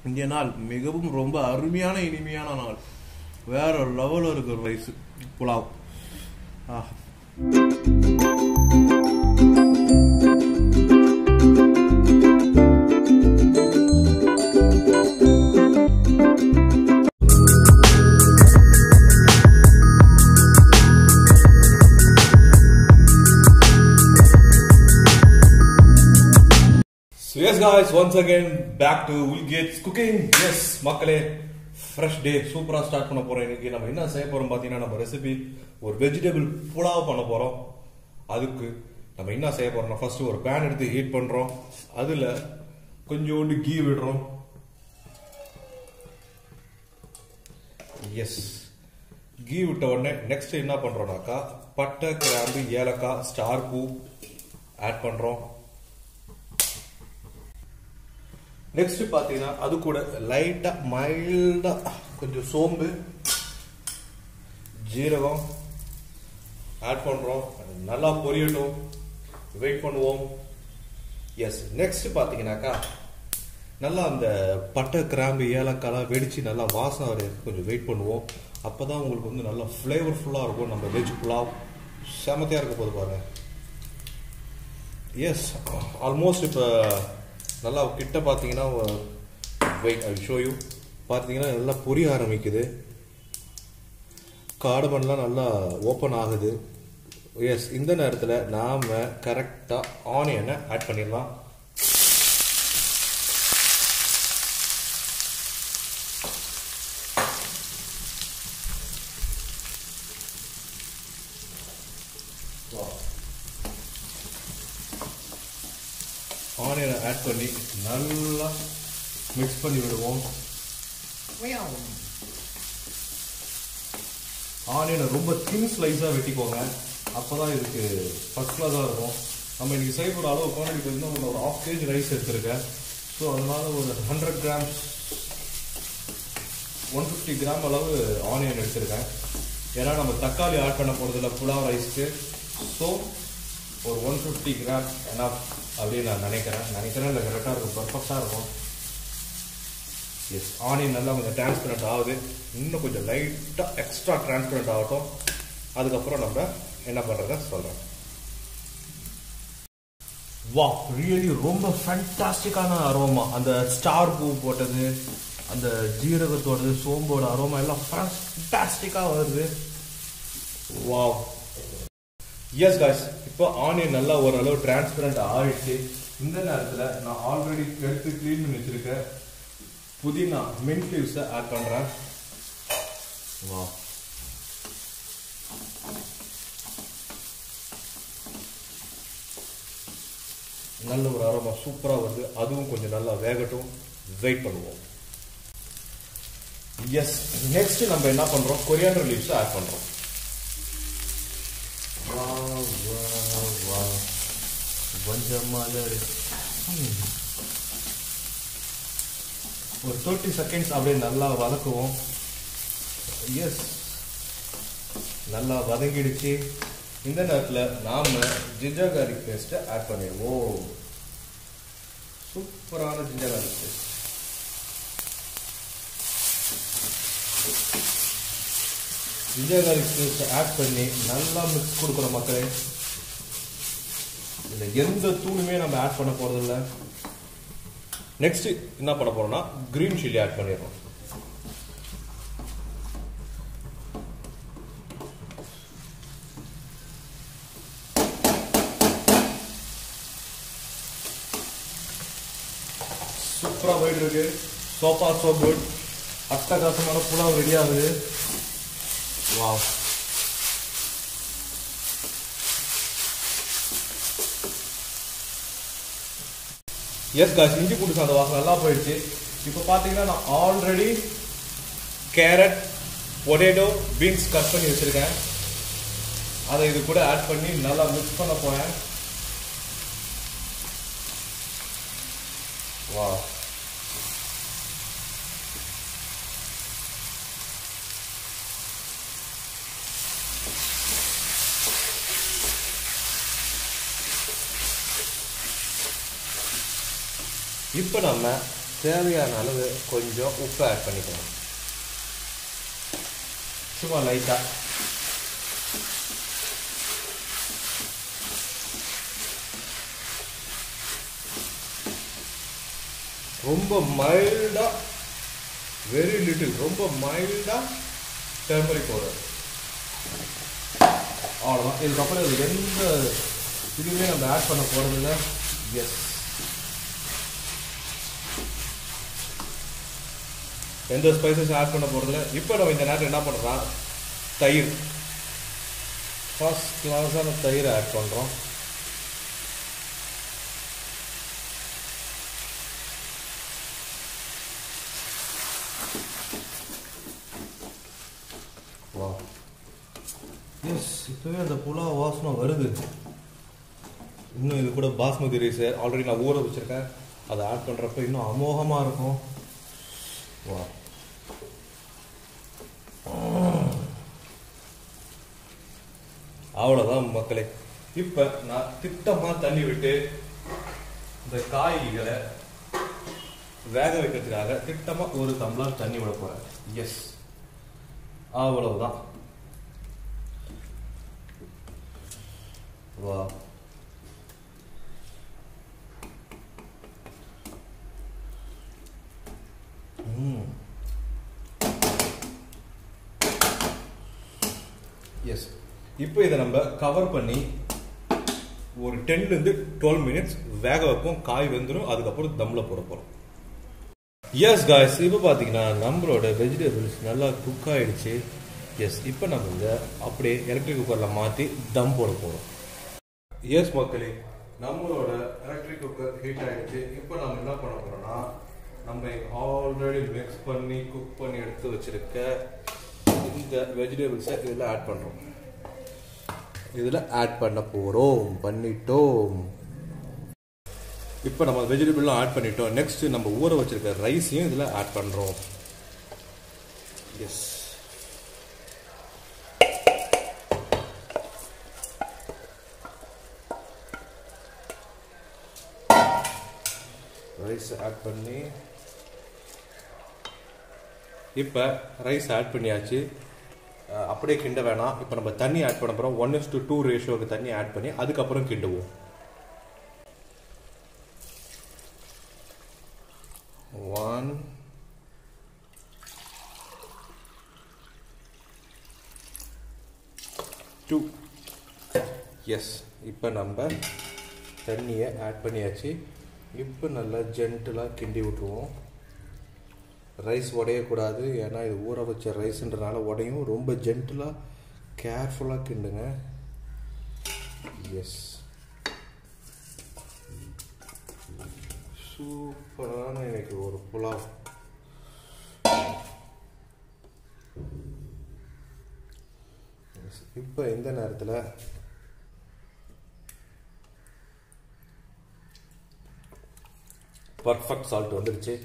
இன்றைய நாள் மிகவும் ரொம்ப அருமையான இனிமையான நாள் வேற லெவலில் இருக்கிற ரைஸ் புலாவ் ஆஹ் So yes guys, once again back to Will Gates Cooking. Yes, மக்களே ஃப்ரெஷ் டே சூப்பரா ஸ்டார்ட் பண்ண போறோம் இன்னைக்கு நம்ம என்ன செய்ய போறோம் பாத்தீங்கன்னா நம்ம ரெசிபி ஒரு வெஜிடபிள் புலாவ் பண்ண போறோம் அதுக்கு நம்ம என்ன செய்ய போறோம்னா ஃபர்ஸ்ட் ஒரு பேன் எடுத்து ஹீட் பண்றோம் அதுல கொஞ்சோண்டு கீ விடுறோம் எஸ் கீ விட்ட உடனே நெக்ஸ்ட் என்ன பண்றோம்னாக்கா பட்டை கிராம்பு ஏலக்காய் ஸ்டார் பூ ஆட் பண்றோம் நெக்ஸ்ட் பாத்தீங்கன்னா அது கூட லைட்டா மைல்டா கொஞ்சம் சோம்பு ஜீரகம் ஆட் பண்றோம் அது நல்லா பொரியட்டும் வெயிட் பண்ணுவோம் எஸ் நெக்ஸ்ட் பாத்தீங்கன்னாக்கா நல்லா அந்த பட்டை கிராம்பு ஏலக்காய்லாம் வெடிச்சு நல்லா வாசம் வரைக்கும் கொஞ்சம் வெயிட் பண்ணுவோம் அப்பதான் உங்களுக்கு வந்து நல்லா ஃப்ளேவர்ஃபுல்லாக இருக்கும் நம்ம வெஜ் புலாவ் செமத்தையாக இருக்க போது பாருங்க எஸ் ஆல்மோஸ்ட் இப்போ நல்லா கிட்ட பார்த்தீங்கன்னா வெயிட் ஐ ஷோ யூ பார்த்தீங்கன்னா நல்லா புரிய ஆரம்பிக்குது காடமன்லாம் நல்லா ஓப்பன் ஆகுது எஸ் இந்த நேரத்தில் நாம் கரெக்டாக ஆனியனை ஆட் பண்ணிடலாம் ஆனியனை ஆட் பண்ணி நல்லா மிக்ஸ் பண்ணி விடுவோம் ஆனியனை ரொம்ப தின் ஸ்லைஸாக வெட்டிக்கோங்க அப்பதான் இதுக்கு ஃபர்ஸ்ட் கிளாஸாக இருக்கும் நம்ம இன்னைக்கு செய்ய போகிற அளவு குவான்டிட்டி வந்து ஒரு ஆஃப் கேஜி ரைஸ் எடுத்திருக்கேன் ஸோ அதனால ஒரு hundred grams one fifty gram அளவு ஆனியன் எடுத்திருக்கேன் ஏன்னா நம்ம தக்காளி ஆட் பண்ண போகிறதில்ல புலாவ் ரைஸ்க்கு ஸோ ஒரு ஒன் ஃபிஃப்டி கிராம் எனாஃப் அப்படின்னு நான் நினைக்கிறேன் நினைக்கிறேன் இல்லை கரெக்டாக இருக்கும் பர்ஃபெக்டாக இருக்கும் எஸ் ஆனியன் நல்லா கொஞ்சம் டிரான்ஸ்பரண்ட் ஆகுது இன்னும் கொஞ்சம் லைட்டாக எக்ஸ்ட்ரா டிரான்ஸ்பரண்ட் ஆகட்டும் அதுக்கப்புறம் நம்ம என்ன பண்ணுறத சொல்கிறேன் வா ரியலி ரொம்ப ஃபேண்டாஸ்டிக்கான அரோமா அந்த ஸ்டார் பூ போட்டது அந்த ஜீரகத்தோடது சோம்போட அரோமா எல்லாம் ஃபேண்டாஸ்டிக்காக வருது வா எஸ் காய்ஸ் இப்போ ஆனியன் நல்லா ஓரளவு டிரான்ஸ்பரண்ட் ஆயிடுச்சு இந்த நேரத்தில் நான் ஆல்ரெடி எடுத்து க்ளீன் பண்ணி வச்சிருக்கேன் புதினா மின்ட் லீவ்ஸை ஆட் பண்ணுறேன் வா நல்ல ஒரு அரோமா சூப்பராக வருது அதுவும் கொஞ்சம் நல்லா வேகட்டும் வெயிட் பண்ணுவோம் எஸ் நெக்ஸ்ட் நம்ம என்ன பண்றோம் கொரியாண்டர் லீவ்ஸ் ஆட் பண்றோம் வா வா வா கொஞ்சமாக ஒரு தேர்ட்டி செகண்ட்ஸ் அப்படியே நல்லா வதக்குவோம் எஸ் நல்லா வதங்கிடுச்சு இந்த நேரத்தில் நாம ஜிஞ்சர் கார்லிக் பேஸ்ட்டை ஆட் பண்ணிடுவோம் சூப்பரான ginger garlic paste ginger garlic பேஸ்ட்டை ஆட் பண்ணி நல்லா மிக்ஸ் கொடுக்குறோம் மக்களே இதில் எந்த தூளுமே நம்ம ஆட் பண்ண போறதில்ல நெக்ஸ்ட் என்ன பண்ண போறோம்னா கிரீன் சில்லி ஆட் பண்ணிடுறோம் சூப்பரா போயிட்டு இருக்கு சோஃபா சோ குட் அட்டகாசமான புலாவ் ரெடி ஆகுது வாவ் எஸ் காய்ஸ் இஞ்சி பூண்டு சாந்த வாசம் நல்லா போயிடுச்சு இப்போ பார்த்தீங்கன்னா நான் already carrot potato beans cut பண்ணி வச்சிருக்கேன் அதை இது கூட ஆட் பண்ணி நல்லா மிக்ஸ் பண்ண போறேன் வா இப்போ நம்ம தேவையான அளவு கொஞ்சம் உப்பு ஆட் பண்ணிக்கலாம் சும்மா லைட்டாக ரொம்ப மைல்டாக வெரி லிட்டில் ரொம்ப மைல்டாக டர்மரிக் பவுடர் அவ்வளோதான் இதுக்கப்புறம் இது எந்த இதுவுமே நம்ம ஆட் பண்ண போகிறதில்ல எஸ் எந்த ஸ்பைசஸ் ஆட் பண்ண போகிறதில்ல இப்போ நம்ம இந்த நேரத்தில் என்ன பண்ணுறோம் தயிர் ஃபர்ஸ்ட் கிளாஸான தயிர் ஆட் பண்ணுறோம் வா எஸ் இப்போவே அந்த புலாவ் வாசனை வருது இன்னும் இது கூட பாஸ்மதி ரைஸ் ஆல்ரெடி நான் ஊற வச்சுருக்கேன் அதை ஆட் பண்ணுறப்ப இன்னும் அமோகமாக இருக்கும் வா அவ்வளோதான் மக்களே இப்போ நான் திட்டமாக தண்ணி விட்டு இந்த காய்களை வேக வைக்கிறதுக்காக திட்டமாக ஒரு டம்ளர் தண்ணி விட போகிறேன் எஸ் அவ்வளவுதான் வா எஸ் இப்போ இதை நம்ம கவர் பண்ணி ஒரு டென்லேருந்து டுவெல் மினிட்ஸ் வேக வைப்போம் காய் வெந்துடும் அதுக்கப்புறம் தம்மில் போட போகிறோம் எஸ் காய்ஸ் இப்போ பார்த்தீங்கன்னா நம்மளோட வெஜிடபிள்ஸ் நல்லா குக் ஆயிடுச்சு எஸ் இப்போ நம்ம இந்த அப்படியே எலக்ட்ரிக் குக்கரில் மாற்றி தம் போட போகிறோம் எஸ் மக்களே நம்மளோட எலக்ட்ரிக் குக்கர் ஹீட் ஆயிடுச்சு இப்போ நம்ம என்ன பண்ண போறோம்னா நம்ம ஆல்ரெடி மிக்ஸ் பண்ணி குக் பண்ணி எடுத்து வச்சிருக்க இந்த வெஜிடபிள்ஸை இதில் ஆட் பண்ணுறோம் இதில் ஆட் பண்ண போகிறோம் பண்ணிட்டோம் இப்போ நம்ம வெஜிடபிள்லாம் ஆட் பண்ணிட்டோம் நெக்ஸ்ட் நம்ம ஊற வச்சிருக்க ரைஸையும் இதில் ஆட் பண்ணுறோம் எஸ் ரைஸ் ஆட் பண்ணி இப்போ ரைஸ் ஆட் பண்ணியாச்சு அஹ் அப்படியே கிண்ட வேணாம் இப்போ நம்ம தண்ணி ஆட் பண்ண போகிறோம் ஒன் இஸ் டு டூ ரேஷியோக்கு தண்ணி ஆட் பண்ணி அதுக்கப்புறம் கிண்டுவோம் ஒன் டூ எஸ் இப்போ நம்ம தண்ணியை ஆட் பண்ணியாச்சு இப்போ நல்லா ஜென்டலாக கிண்டி விட்டுருவோம் ரைஸ் உடையக்கூடாது ஏன்னா இது ஊற வச்ச ரைஸ்ன்றனால உடையும் ரொம்ப ஜென்டலாக கேர்ஃபுல்லாக கிண்டுங்க எஸ் சூப்பரான எனக்கு ஒரு புலாவ் இப்போ இந்த நேரத்தில் பர்ஃபெக்ட் சால்ட் வந்துடுச்சு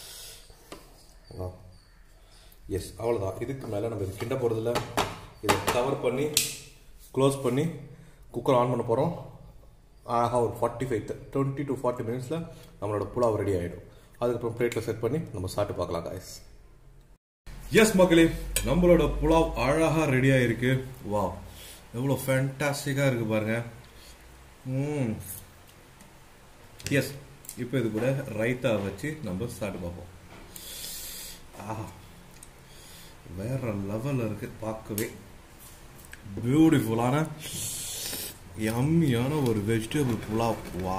எஸ் அவ்வளோதான் இதுக்கு மேலே நம்ம இது கிண்ட போகிறதில்ல இதை கவர் பண்ணி க்ளோஸ் பண்ணி குக்கர் ஆன் பண்ண போகிறோம் ஆஹா ஒரு forty five twenty to forty மினிட்ஸில் நம்மளோட புலாவ் ரெடி ஆகிடும் அதுக்கப்புறம் பிளேட்டில் செட் பண்ணி நம்ம சாப்பிட்டு பார்க்கலாம் காய்ஸ் எஸ் மக்களே நம்மளோட புலாவ் அழகாக ரெடி ஆகிருக்கு வா எவ்வளோ ஃபேண்டாஸ்டிக்காக இருக்குது பாருங்க ம் எஸ் இப்போ இது கூட ரைத்தா வச்சு நம்ம சாப்பிட்டு பார்ப்போம் ஆஹா வேற லெவலில் இருக்கு பார்க்கவே பியூட்டிஃபுல்லான யம்மியான ஒரு வெஜிடபிள் புலாவ் வா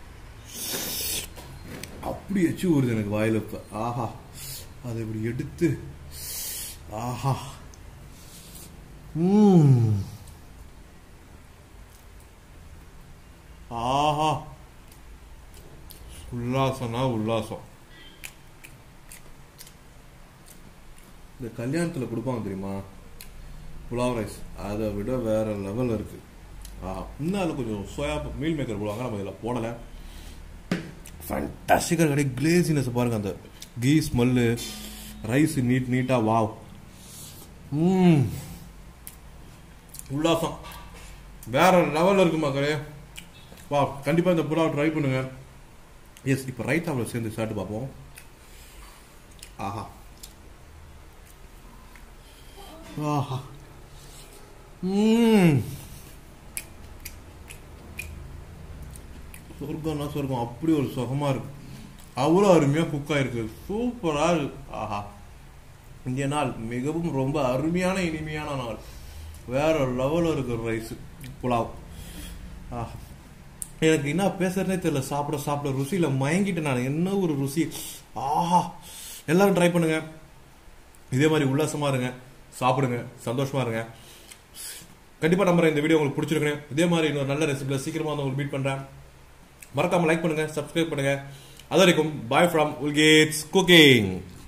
அப்படி வச்சு வருது எனக்கு வாயில் இப்போ ஆஹா அதை இப்படி எடுத்து ஆஹா ம் ஆஹா உல்லாசம்னா உல்லாசம் இந்த கல்யாணத்தில் கொடுப்பாங்க தெரியுமா புலாவ் ரைஸ் அதை விட வேற லெவல் இருக்கு ஆ இன்னும் அதில் கொஞ்சம் சோயா மீல் மேக்கர் போடுவாங்க நம்ம இதில் போடலை ஃபேண்டாஸ்டிக்காக கிடையாது கிளேசினஸ் பாருங்க அந்த கீ ஸ்மெல்லு ரைஸ் நீட் நீட்டாக வாவ் ம் உல்லாசம் வேற லெவலில் இருக்கு மக்களே வா கண்டிப்பாக இந்த புலாவ் ட்ரை பண்ணுங்க எஸ் இப்போ ரைத்தாவில் சேர்ந்து சாப்பிட்டு பார்ப்போம் ஆஹா ஆஹா ம் சொர்க்கம்னா சொர்க்கம் அப்படி ஒரு சுகமா இருக்கு அவ்வளோ அருமையாக குக் ஆயிருக்கு சூப்பராக இருக்கு ஆஹா இந்த நாள் மிகவும் ரொம்ப அருமையான இனிமையான நாள் வேற லெவலில் இருக்கிற ரைஸ் புலாவ் ஆஹா எனக்கு என்ன பேசுறதே தெரியல சாப்பிட சாப்பிட ருசியில மயங்கிட்டேன் நான் என்ன ஒரு ருசி ஆஹா எல்லாரும் ட்ரை பண்ணுங்க இதே மாதிரி உல்லாசமா இருங்க சாப்பிடுங்க சந்தோஷமா இருங்க கண்டிப்பா நம்புறேன் இந்த வீடியோ உங்களுக்கு பிடிச்சிருக்கேன் இதே மாதிரி இன்னொரு நல்ல ரெசிபியில் சீக்கிரமா வந்து உங்களுக்கு மீட் பண்றேன் மறக்காம லைக் பண்ணுங்க சப்ஸ்கிரைப் பண்ணுங்க அது வரைக்கும் பாய் ஃப்ரம் உல்கேட்ஸ் குக்கிங்